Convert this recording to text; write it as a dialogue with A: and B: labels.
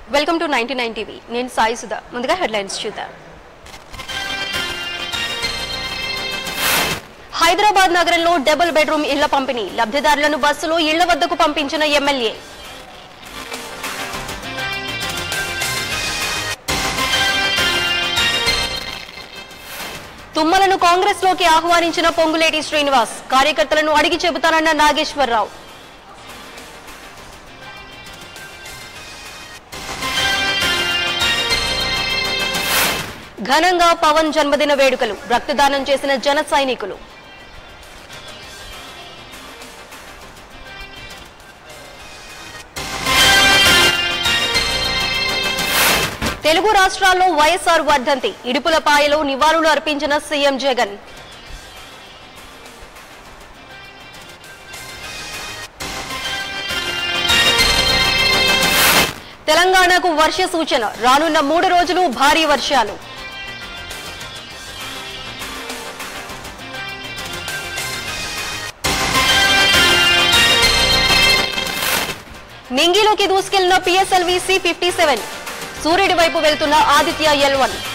A: welcome to ninety nine TV నేను సాయి సుధా ముందుగా headlines చూద్దాం హైదరాబాద్ నగరంలో డబుల్ బెడ్రూమ్ ఇళ్ల పంపిణీ లబ్ధిదారులను బస్సులో ఇళ్ల వద్దకు పంపించిన ఎమ్మెల్యే తుమ్మలను కాంగ్రెస్ లోకి ఆహ్వానించిన పొంగులేటి శ్రీనివాస్ కార్యకర్తలను అడిగి చెబుతానన్న నాగేశ్వరరావు ఘనంగా పవన్ జన్మదిన వేడుకలు రక్తదానం చేసిన జన సైనికులు తెలుగు రాష్ట్రాల్లో వైఎస్ఆర్ వర్ధంతి ఇడుపులపాయలో నివాళులు అర్పించిన సీఎం జగన్ తెలంగాణకు వర్ష సూచన రానున్న మూడు రోజులు భారీ వర్షాలు నింగిలోకి దూసుకెళ్లిన పిఎస్ఎల్వి సి ఫిఫ్టీ సెవెన్ సూర్యుడి వైపు వెళ్తున్న ఆదిత్య ఎల్ వన్